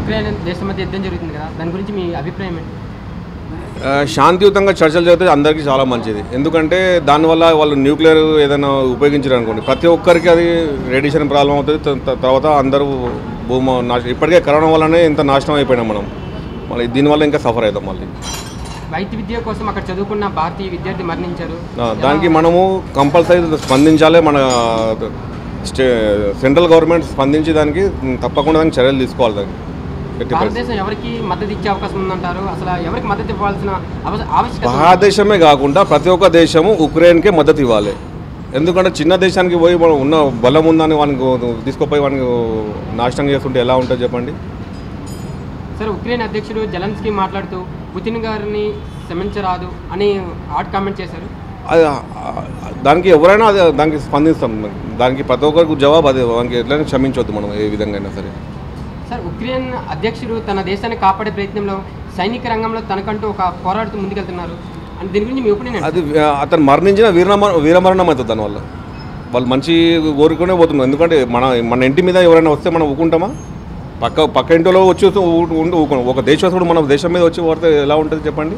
Ukraine దేశం మధ్య యుద్ధం జరుగుతుంది కదా దాని గురించి మీ అభిప్రాయం ఏంటి ఆ, శాంతియుతంగా చర్చలు జరిగితే అందరికీ చాలా మంచిది ఎందుకంటే దానివల్ల వాళ్ళు న్యూక్లియర్ ఏదైనా ఉపయోగించారు అనుకోండి ప్రతి ఒక్కరికి అది రేడియేషన్ ప్రాబ్లం అవుతుంది త- త- తర్వాత అందరూ భూమి నాశ ఇప్పటికే కరోనా వల్లనే ఇంత నాశనం అయిపోయినాం మనం మళ్ళీ దీనివల్ల ఇంకా సఫర్ అవుతాం మళ్ళీ వైద్య విద్య కోసం అక్కడ చదువుకున్న భారతీయ విద్యార్థి మరణించారు ఆ, దానికి మనము కంపల్సరీ స్పందించాలి మన స్టే సెంట్రల్ గవర్నమెంట్ స్పందించి దానికి తప్పకుండా దానికి చర్యలు తీసుకోవాలి దానికి ఎట్టి పరిస్థితి. భారతదేశం ఎవరికి మద్దతు ఇచ్చే అవకాశం ఉందంటారు అసలు ఎవరికి మద్దతు ఇవ్వాల్సిన ఆవ- ఆవశ్యకత ఉంది? భారతదేశమే కాకుండా ప్రతి ఒక్క దేశము ఉక్రెయిన్కే మద్దతు ఇవ్వాలి ఎందుకంటే చిన్న దేశానికి పోయి మనం ఉన్న బలం ఉందని వానికి తీసుకుపోయి వానికి నాశనం చేస్తుంటే ఎలా ఉంటుంది చెప్పండి సరే ఉక్రెయిన్ అధ్యక్షుడు జెలెన్స్కీ మాట్లాడుతూ పుతిన్ గారిని క్షమించరాదు అని హాట్ కామెంట్ చేశారు అది ఆ- దానికి ఎవరైనా అది దానికి స్పందిస్తాం దానికి ప్రతి ఒక్కరికి జవాబు అదే వానికి ఎట్లయినా క్షమించవద్దు మనం ఏ విధంగా అయినా సరే సార్ ఉక్రెయిన్ అధ్యక్షుడు తన దేశాన్ని కాపాడే ప్రయత్నంలో సైనిక రంగంలో తనకంటూ ఒక పోరాడుతూ ముందుకెళ్తున్నారు అని దీని గురించి మీ ఒపీనియన్ అది ఆ, అతను మరణించిన వీరమ వీరమరణం అవుతుంది దానివల్ల వాళ్ళు మంచి కోరుకునే పోతున్నారు ఎందుకంటే మన మన ఇంటి మీద ఎవరైనా వస్తే మనం ఊకుంటామా పక్క పక్క ఇంటిలో వచ్చి వస్తే ఊ- ఉండి ఊకోం ఒక దేశస్తుడు మన దేశం మీద వచ్చి పడితే ఎలా ఉంటుంది చెప్పండి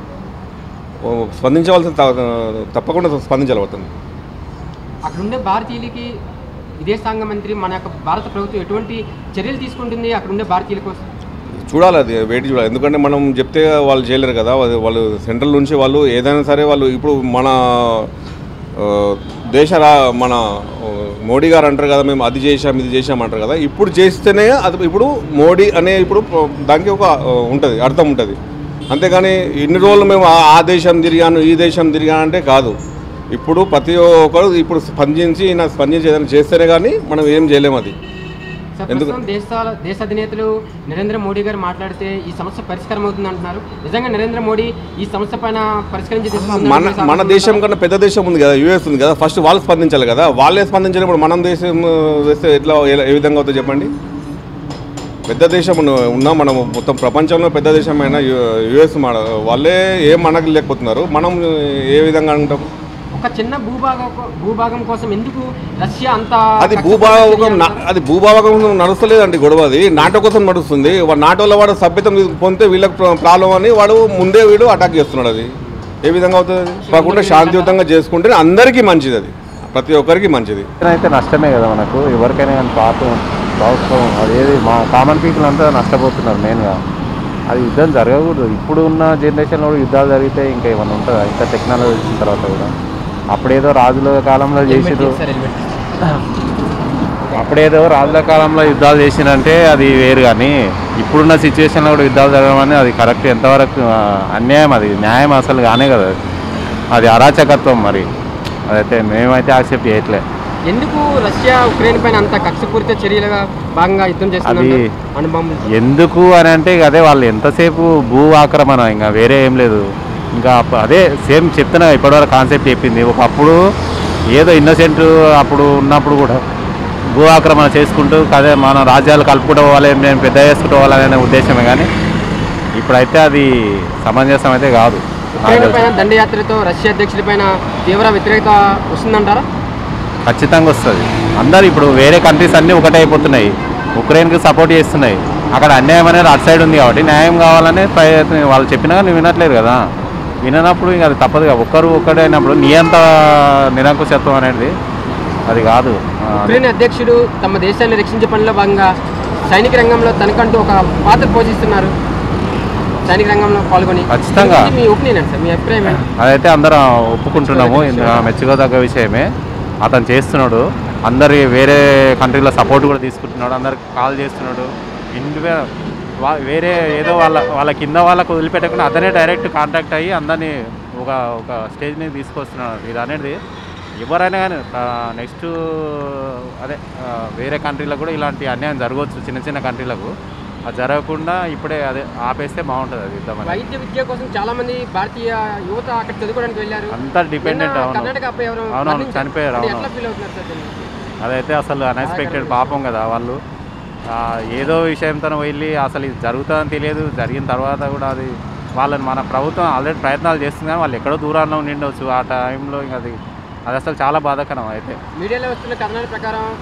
ఓ, స్పందించవలసిన త- తప్పకుండా స్పందించాలి అతను అక్కడ ఉండే భారతీయులకి విదేశాంగ మంత్రి మన యొక్క భారత ప్రభుత్వం ఎటువంటి చర్యలు తీసుకుంటుంది అక్కడ ఉండే భారతీయుల కోసం చూడాలి అది వెయిట్ చూడాలి ఎందుకంటే మనం చెప్తే వాళ్ళు చేయలేరు కదా అది- వాళ్ళు సెంట్రల్ నుంచి వాళ్ళు ఏదైనా సరే వాళ్ళు ఇప్పుడు మన ఆ, దేశ రా మన ఆ, మోడీ గారు అంటారు కదా మేము అది చేసాం ఇది చేసాం అంటారు కదా ఇప్పుడు చేస్తేనే అది ఇప్పుడు మోడీ అనే ఇప్పుడు దానికి ఒక ఉంటుంది అర్థం ఉంటుంది అంతేగాని ఇన్ని రోజులు మేము ఆ- ఆ దేశం తిరిగాను ఈ దేశం తిరిగాను అంటే కాదు ఇప్పుడు ప్రతి ఒక్కరు ఇప్పుడు స్పందించి నా స్పందించి ఏదైనా చేస్తేనే కానీ మనం ఏం చేయలేము అది సార్ ఎందుకు- ప్రస్తుతం దేశాల దేశ అధినేతలు నరేంద్ర మోడీ గారు మాట్లాడితే ఈ సమస్య పరిష్కారం అవుతుంది అంటున్నారు నిజంగా నరేంద్ర మోడీ ఈ సమస్య పైన పరిష్కరించి తీసుకుందామని మన చెప్పేసి మన ఆలోచిస్తున్నారా? దేశం కన్నా పెద్ద దేశం ఉంది కదా యూఎస్ ఉంది కదా ఫస్ట్ వాళ్ళు స్పందించాలి కదా వాళ్ళే స్పందించినప్పుడు మనం దేశం ఆ, వేస్తే ఎట్లా ఎలా- ఏ విధంగా అవుతుంది చెప్పండి పెద్ద దేశం ఉన్న- ఉన్నా మనం మొత్తం ప్రపంచంలో పెద్ద దేశమైన యుఎస్ మన వాళ్ళే ఏం మనకు లేకపోతున్నారు మనం ఏ విధంగా అంటాం ఒక చిన్న భూభాగం భూభాగం కోసం ఎందుకు రష్యా అంత అది కక్ష భూభాగం సాధించింది నా- అంటారు? అది భూభాగం నడుస్తలేదండి గొడవ అది నాటో కోసం నడుస్తుంది వాడు నాటోలో వాడు సభ్యతం పొందితే వీళ్ళకి ప్ర- ప్రాబ్లం అని వాడు ముందే వీడు అటాక్ చేస్తున్నాడు అది ఏ విధంగా అవుతుంది అది కాకుండా శాంతియుతంగా చేసుకుంటే అందరికీ మంచిది అది ప్రతి ఒక్కరికి మంచిది అయితే నష్టమే కదా మనకు ఎవరికైనా కానీ పాపం ప్రభుత్వం అది ఏది మా కామన్ పీపుల్ అంతా నష్టపోతున్నారు మెయిన్గా అది యుద్ధం జరగకూడదు ఇప్పుడు ఉన్న జనరేషన్లో కూడా యుద్ధాలు జరిగితే ఇంకా ఏమైనా ఉంటుందా ఇంకా టెక్నాలజీ వచ్చిన తర్వాత కూడా అప్పుడేదో రాజుల కాలంలో హెల్మెట్ చేసిరు తీస్తారు, హెల్మెట్. అప్పుడేదో రాజుల కాలంలో యుద్ధాలు చేసినంటే అది వేరు కానీ ఇప్పుడున్న సిచ్యువేషన్లో కూడా యుద్ధాలు జరగడం అనేది అది కరెక్ట్ ఎంతవరకు ఆ, అన్యాయం అది న్యాయం అసలు కానే కదా అది. అది అరాచకత్వం మరి అదైతే మేమైతే యాక్సెప్ట్ చేయట్లే ఎందుకు రష్యా ఉక్రెయిన్ పైన అంత కక్షపూరిత చర్యలుగా భాగంగా యుద్ధం చేస్తుంది అది- అనుభవం ఎందుకు అని అంటే ఇక అదే వాళ్ళు ఎంతసేపు భూ ఆక్రమణ ఇంకా వేరే ఏం లేదు ఇంకా అప్ప- అదే సేమ్ చెప్తున్నా ఇప్పటివరకు కాన్సెప్ట్ చెప్పింది ఒకప్పుడు ఏదో ఇన్నోసెంట్ అప్పుడు ఉన్నప్పుడు కూడా భూ ఆక్రమణ చేసుకుంటూ అదే మన రాజ్యాలు కలుపుకుంటూ పోవాలి మేము పెద్ద చేసుకుంటూ పోవాలనే ఉద్దేశమే కానీ ఇప్పుడైతే అది సమంజసం అయితే కాదు నాకు ఉక్రెయిన్ తెలిసి. పైన దండయాత్రతో రష్యా అధ్యక్షుడి పైన తీవ్ర వ్యతిరేకత వస్తుందంటారా ఖచ్చితంగా వస్తుంది అందరు ఇప్పుడు వేరే కంట్రీస్ అన్నీ ఒకటే అయిపోతున్నాయి ఉక్రెయిన్కి సపోర్ట్ చేస్తున్నాయి అక్కడ అన్యాయం అనేది అటు సైడ్ ఉంది కాబట్టి న్యాయం కావాలనే ప్రయత్నం వాళ్ళు చెప్పినా కానీ వినట్లేదు కదా విననప్పుడు ఇంకా అది తప్పదు కదా ఒక్కరు ఒక్కడే అయినప్పుడు నీ అంత నిరంకుశత్వం అనేది అది కాదు ఆ, ఉక్రెయిన్ అధ్యక్షుడు తమ దేశాన్ని రక్షించే పనిలో భాగంగా సైనిక రంగంలో తనకంటూ ఒక పాత్ర పోషిస్తున్నారు సైనిక రంగంలో పాల్గొని ఖచ్చితంగా. దీని గురించి మీ ఒపీనియన్ సార్ మీ అభిప్రాయం ఏంటి? అదైతే అందరం ఒప్పుకుంటున్నాము ఇందులో మెచ్చుకోదగ్గ విషయమే అతను చేస్తున్నాడు అందరి వేరే కంట్రీలో సపోర్ట్ కూడా తీసుకుంటున్నాడు అందరికి కాల్ చేస్తున్నాడు ఇండివే వా- వేరే ఏదో వాళ్ళ వాళ్ళ కింద వాళ్ళకు వదిలిపెట్టకుండా అతనే డైరెక్ట్ కాంటాక్ట్ అయ్యి అందరినీ ఒక ఒక స్టేజ్ మీద తీసుకొస్తున్నాడు ఇది అనేది ఎవరైనా కానీ నెక్స్ట్ అదే ఆ, వేరే కంట్రీలకు కూడా ఇలాంటి అన్యాయం జరగవచ్చు చిన్న చిన్న కంట్రీలకు అది జరగకుండా ఇప్పుడే అదే ఆపేస్తే బాగుంటుంది అది యుద్ధం అనేది. వైద్య విద్య కోసం చాలా మంది భారతీయ యువత అక్కడ చదువుకోవడానికి వెళ్ళారు అంతా డిపెండెంట్ నిన్న అవును కర్ణాటక అబ్బాయి ఎవరో అవునవును, మరణించారు. చనిపోయారు, అంటే అవును. ఎట్లా ఫీల్ అవుతున్నారు సార్ దీన్ని? అదైతే అసలు అన్ఎక్స్పెక్టెడ్ పాపం కదా వాళ్ళు ఆ, ఏదో విషయంతో వెళ్ళి అసలు ఇది జరుగుతుందని తెలియదు జరిగిన తర్వాత కూడా అది వాళ్ళని మన ప్రభుత్వం ఆల్రెడీ ప్రయత్నాలు చేస్తుంది కానీ వాళ్ళు ఎక్కడో దూరాల్లో ఉండిండొచ్చు ఆ టైంలో ఇంకా అది అది అసలు చాలా బాధాకరం అయితే మీడియాలో వస్తున్న కథనాల ప్రకారం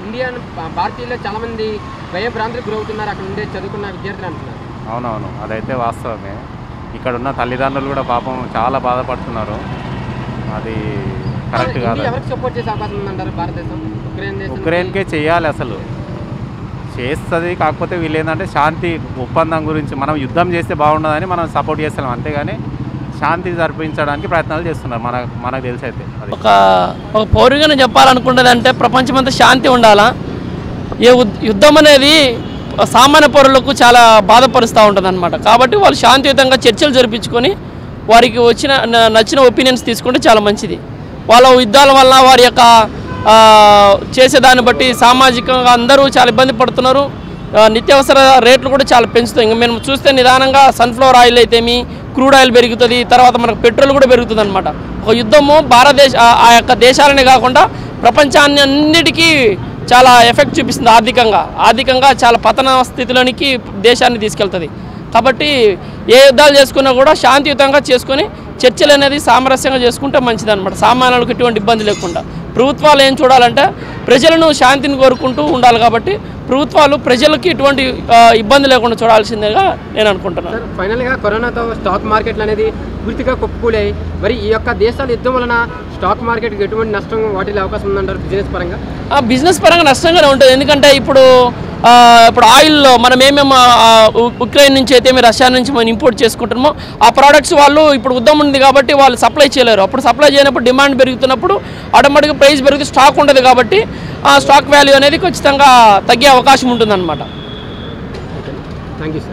ఇండియన్ భారతీయుల్లో చాలామంది భయభ్రాంతులకు గురవుతున్నారు అక్కడ ఉండే చదువుకున్న విద్యార్థులు అంటున్నారు అవునవును అదైతే వాస్తవమే ఇక్కడ ఉన్న తల్లిదండ్రులు కూడా పాపం చాలా బాధపడుతున్నారు అది కరెక్ట్ ఇండియా కాదు ఎవరికి సపోర్ట్ చేసే అవకాశం ఉందంటారు భారతదేశం ఉక్రెయిన్ దేశం ఉక్రెయిన్కే చేయాలి అసలు చేస్తుంది కాకపోతే వీళ్ళు ఏంటంటే శాంతి ఒప్పందం గురించి మనం యుద్ధం చేస్తే బాగుండదని మనం సపోర్ట్ చేస్తాం అంతేగాని శాంతి జరిపించడానికి ప్రయత్నాలు చేస్తున్నారు మన మనకు తెలిసి అయితే అది ఒక ఒక పౌరుగానే చెప్పాలనుకున్నదంటే ప్రపంచమంతా శాంతి ఉండాలా ఏ ఉద్- యుద్ధం అనేది సామాన్య పౌరులకు చాలా బాధపరుస్తూ ఉంటుంది అనమాట కాబట్టి వాళ్ళు శాంతియుతంగా చర్చలు జరిపించుకొని వారికి వచ్చిన న- నచ్చిన ఒపీనియన్స్ తీసుకుంటే చాలా మంచిది వాళ్ళ యుద్ధాల వల్ల వారి యొక్క ఆ, చేసేదాన్ని బట్టి సామాజికంగా అందరూ చాలా ఇబ్బంది పడుతున్నారు ఆ, నిత్యావసర రేట్లు కూడా చాలా పెంచుతాయి ఇంకా మేము చూస్తే నిదానంగా సన్ఫ్లవర్ ఆయిల్ అయితేమి క్రూడ్ ఆయిల్ పెరుగుతుంది తర్వాత మనకు పెట్రోల్ కూడా పెరుగుతుంది అనమాట ఒక యుద్ధము భారతదేశ ఆ- ఆ యొక్క దేశాలనే కాకుండా ప్రపంచాన్ని అన్నిటికీ చాలా ఎఫెక్ట్ చూపిస్తుంది ఆర్థికంగా ఆర్థికంగా చాలా పతన స్థితిలోనికి దేశాన్ని తీసుకెళ్తుంది కాబట్టి ఏ యుద్ధాలు చేసుకున్నా కూడా శాంతియుతంగా చేసుకొని చర్చలు అనేది సామరస్యంగా చేసుకుంటే మంచిది అనమాట సామాన్యులకు ఎటువంటి ఇబ్బంది లేకుండా ప్రభుత్వాలు ఏం చూడాలంటే ప్రజలను శాంతిని కోరుకుంటూ ఉండాలి కాబట్టి ప్రభుత్వాలు ప్రజలకి ఎటువంటి ఆ, ఇబ్బంది లేకుండా చూడాల్సిందిగా నేను అనుకుంటున్నాను సార్ ఫైనల్గా కరోనాతో స్టాక్ మార్కెట్లు అనేది పూర్తిగా కుప్పకూలాయి మరి ఈ యొక్క దేశాల యుద్ధం వలన స్టాక్ మార్కెట్కి ఎటువంటి నష్టం వాటిల్లే అవకాశం ఉందంటారు బిజినెస్ పరంగా ఆ బిజినెస్ పరంగా నష్టంగానే ఉంటుంది ఎందుకంటే ఇప్పుడు ఆ, ఇప్పుడు ఆయిల్ మనం ఏమేమి ఆ, ఉ- ఉక్రెయిన్ నుంచి అయితే మేము రష్యా నుంచి మనం ఇంపోర్ట్ చేసుకుంటున్నామో ఆ ప్రోడక్ట్స్ వాళ్ళు ఇప్పుడు ఉద్దం ఉంది కాబట్టి వాళ్ళు సప్లై చేయలేరు అప్పుడు సప్లై చేయనప్పుడు డిమాండ్ పెరుగుతున్నప్పుడు ఆటోమేటిక్గా ప్రైస్ పెరిగితే స్టాక్ ఉండదు కాబట్టి ఆ స్టాక్ వాల్యూ అనేది ఖచ్చితంగా తగ్గే అవకాశం ఉంటుందన్నమాట థ్యాంక్ యూ సార్